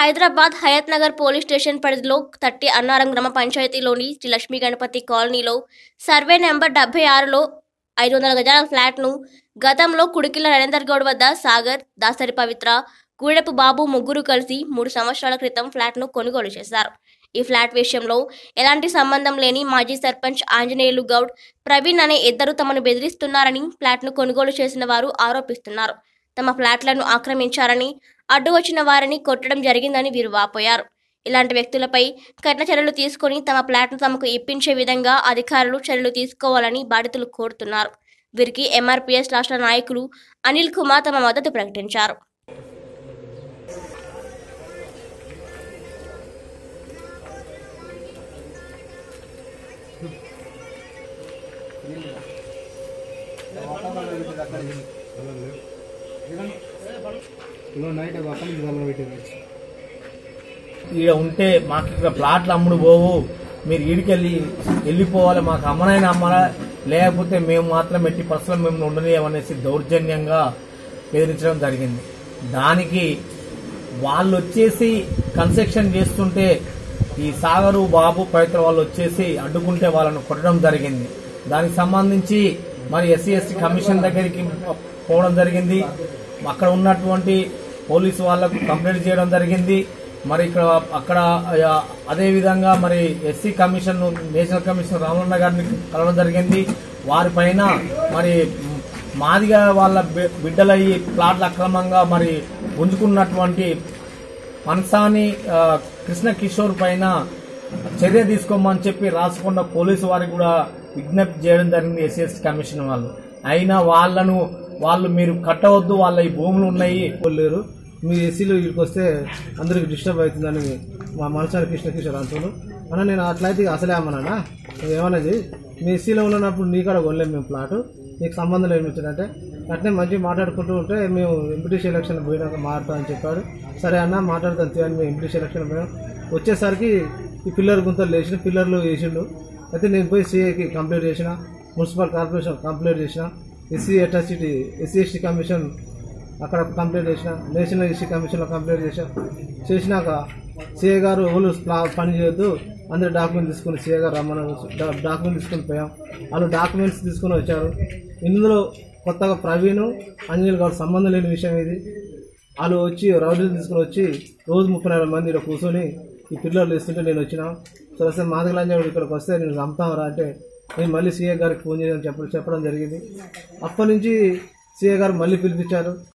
Hyderabad Hayath Nagar police station పరిధిలో తట్టి అన్నారం గ్రామ పంచాయతీలోని శ్రీ లక్ష్మీ గణపతి కాలనీలో సర్వే నెంబర్ డెబ్బై ఆరులో ఐదు వందల గజాల ఫ్లాట్ను గతంలో కుడికిల నరేందర్ గౌడ్ వద్ద సాగర్ దాసరి పవిత్ర గూడెపు బాబు ముగ్గురు కలిసి మూడు సంవత్సరాల క్రితం ఫ్లాట్ను కొనుగోలు చేశారు ఈ ఫ్లాట్ విషయంలో ఎలాంటి సంబంధం లేని మాజీ సర్పంచ్ ఆంజనేయులు గౌడ్ ప్రవీణ్ అనే ఇద్దరు తమను బెదిరిస్తున్నారని ఫ్లాట్ను కొనుగోలు చేసిన వారు ఆరోపిస్తున్నారు తమ ఫ్లాట్లను ఆక్రమించారని అడ్డు వచ్చిన వారిని కొట్టడం జరిగిందని వీరు వాపోయారు ఇలాంటి వ్యక్తులపై కఠిన చర్యలు తీసుకొని తమ ఫ్లాట్ను తమకు ఇప్పించే విధంగా అధికారులు చర్యలు తీసుకోవాలని బాధితులు కోరుతున్నారు వీరికి ఎంఆర్పీఎస్ రాష్ట్ర నాయకులు అనిల్ కుమార్ తమ మద్దతు ప్రకటించారు నైట్ పక్కన వల్ల పెట్టారు ఈడ ఉంటే మాకు ఇక్కడ ప్లాట్లు అమ్ముడు పోవు మీరు ఈడికెళ్ళి వెళ్ళిపోవాలి మాకు అమ్మనైనా అమ్మలా లేకపోతే మేము మాత్రం ఎట్టి పరిస్థితుల్లో మేము ఉండలేమనేసి దౌర్జన్యంగా బెదిరించడం జరిగింది దానికి వాళ్ళు వచ్చేసి కన్స్ట్రక్షన్ చేస్తుంటే ఈ సాగరు బాబు పవిత్ర వాళ్ళు వచ్చేసి అడ్డుకుంటే వాళ్ళను కొట్టడం జరిగింది దానికి సంబంధించి మరి ఎస్సీ ఎస్టీ కమిషన్ దగ్గరికి పోవడం జరిగింది అక్కడ ఉన్నటువంటి పోలీసు వాళ్ళకు కంప్లైంట్ చేయడం జరిగింది మరి ఇక్కడ అక్కడ ఆ, అదే విధంగా మరి SC commission national commission Ramalanna గారిని కలవడం జరిగింది వారిపైన మరి మాదిగా వాళ్ళ బి- బిడ్డలయ్యి ప్లాట్లు అక్రమంగా మరి గుంజుకున్నటువంటి మనసాని ఆ, కృష్ణ కిషోర్ పైన చర్య తీసుకోమని చెప్పి రాసుకున్న పోలీసు వారికి కూడా విజ్ఞప్తి చేయడం జరిగింది ఎస్ఎస్ కమిషన్ వాళ్ళు అయినా వాళ్ళను వాళ్ళు మీరు కట్టవద్దు వాళ్ళ ఈ భూములు ఉన్నాయి లేరు మీ ఏసీలో ఇక్కడికి వస్తే అందరికి డిస్టర్బ్ అవుతుందని మా మనసారి కృష్ణ కిషోర్ అంటున్నారు అన్న నేను అట్లయితే ఇక అసలే అమ్మనా ఏమన్నది మీ ఏసీలో ఉన్నప్పుడు నీ కాడ కొనలేము మేము ప్లాట్ నీకు సంబంధం లేదు అంటే అట్నే మంచిగా మాట్లాడుకుంటూ ఉంటే మేము ఎంపీటీసీ ఎలక్షన్ పోయినాక మాట్లాడతామని చెప్పాడు సరే అన్న మాట్లాడతాను తీయని మేము ఎంపీటీసీ ఎలక్షన్ పోయాం వచ్చేసరికి ఈ పిల్లర్ గుంతలు వేసిన పిల్లర్లు వేసిండు అయితే నేను పోయి సీఏకి కంప్లైంట్ చేసిన మున్సిపల్ కార్పొరేషన్ కంప్లైంట్ చేసిన SC atrocity SC ST commission అక్కడ కంప్లైంట్ చేసిన నేషనల్ ఎస్సీ కమిషన్లో కంప్లైంట్ చేసిన చేసినాక సిఏ గారు ఓళ్ళు ప్లా- పని చేయొద్దు అందరు డాక్యుమెంట్ తీసుకుని సిఏ గారు రమ్మని డాక్యుమెంట్ తీసుకుని పోయాం వాళ్ళు డాక్యుమెంట్స్ తీసుకుని వచ్చారు ఇందులో కొత్తగా ప్రవీణ్ అంజనీల్ గారు సంబంధం లేని విషయం ఇది వాళ్ళు వచ్చి రౌడీలు తీసుకుని వచ్చి రోజు ముప్పై నాలుగు మంది ఇక్కడ కూర్చొని ఈ పిల్లలు ఇస్తుంటే నేను వచ్చిన సరే మాదగలంజాడు ఇక్కడికి వస్తే నేను చంపుతామరా అంటే నేను మళ్ళీ సీఏ గారికి ఫోన్ చేయడం చెప్పడం చెప్పడం జరిగింది అప్పటి నుంచి సీఏ గారు మళ్ళీ పిలిపించారు